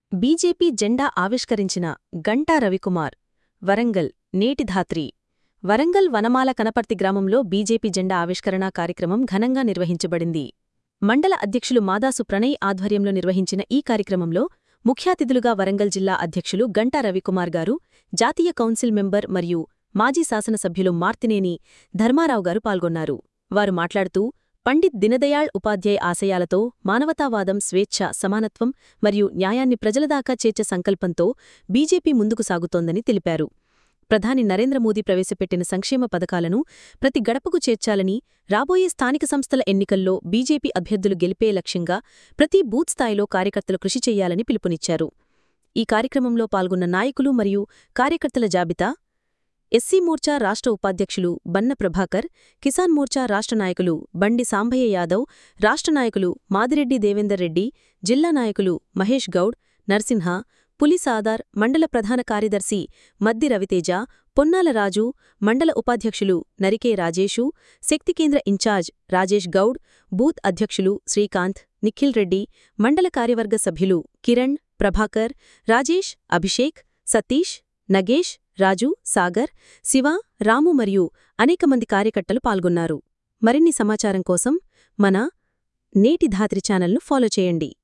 BJP జెండా ఆవిష్కరించిన గంటా రవికుమార్ వరంగల్ నేటి ధాత్రి వరంగల్ వనమాల కనపర్తి గ్రామంలో బీజేపీ జెండా ఆవిష్కరణ కార్యక్రమం ఘనంగా నిర్వహించబడింది మండల అధ్యక్షులు మాదాసు ప్రణయ్ ఆధ్వర్యంలో నిర్వహించిన ఈ కార్యక్రమంలో ముఖ్యాతిథులుగా వరంగల్ జిల్లా అధ్యక్షులు గంటా రవికుమార్ గారు జాతీయ కౌన్సిల్ మెంబర్ మరియు మాజీ శాసనసభ్యులు మార్తినేని ధర్మారావు గారు పాల్గొన్నారు వారు మాట్లాడుతూ పండిత్ దినదయాళ్ ఉపాధ్యాయ్ ఆశయాలతో మానవతావాదం స్వేచ్ఛ సమానత్వం మరియు న్యాయాన్ని ప్రజలదాకా చేర్చే సంకల్పంతో బీజేపీ ముందుకు సాగుతోందని తెలిపారు ప్రధాని నరేంద్ర మోదీ ప్రవేశపెట్టిన సంక్షేమ పథకాలను ప్రతి గడపకు చేర్చాలని రాబోయే స్థానిక సంస్థల ఎన్నికల్లో బీజేపీ అభ్యర్థులు గెలిపే లక్ష్యంగా ప్రతి బూత్ స్థాయిలో కార్యకర్తలు కృషి చెయ్యాలని పిలుపునిచ్చారు ఈ కార్యక్రమంలో పాల్గొన్న నాయకులు మరియు కార్యకర్తల జాబితా ఎస్సీ మోర్చా రాష్ట్ర ఉపాధ్యక్షులు బన్న ప్రభాకర్ కిసాన్ మోర్చా రాష్ట్ర నాయకులు బండి సాంబయ్య యాదవ్ రాష్ట్ర నాయకులు మాదిరెడ్డి దేవేందర్ రెడ్డి జిల్లా నాయకులు మహేష్ గౌడ్ నర్సింహ పులి సాదార్ మండల ప్రధాన కార్యదర్శి మద్ది రవితేజ పొన్నాల రాజు మండల ఉపాధ్యక్షులు నరికే రాజేషు శక్తి కేంద్ర ఇన్ఛార్జ్ రాజేష్ గౌడ్ బూత్ అధ్యక్షులు శ్రీకాంత్ నిఖిల్ రెడ్డి మండల కార్యవర్గ సభ్యులు కిరణ్ ప్రభాకర్ రాజేష్ అభిషేక్ సతీష్ నగేష్ రాజు సాగర్ శివ రాము మరియు అనేక మంది కార్యకర్తలు పాల్గొన్నారు మరిన్ని సమాచారం కోసం మన నేటి ధాత్రి ఛానల్ను ఫాలో చేయండి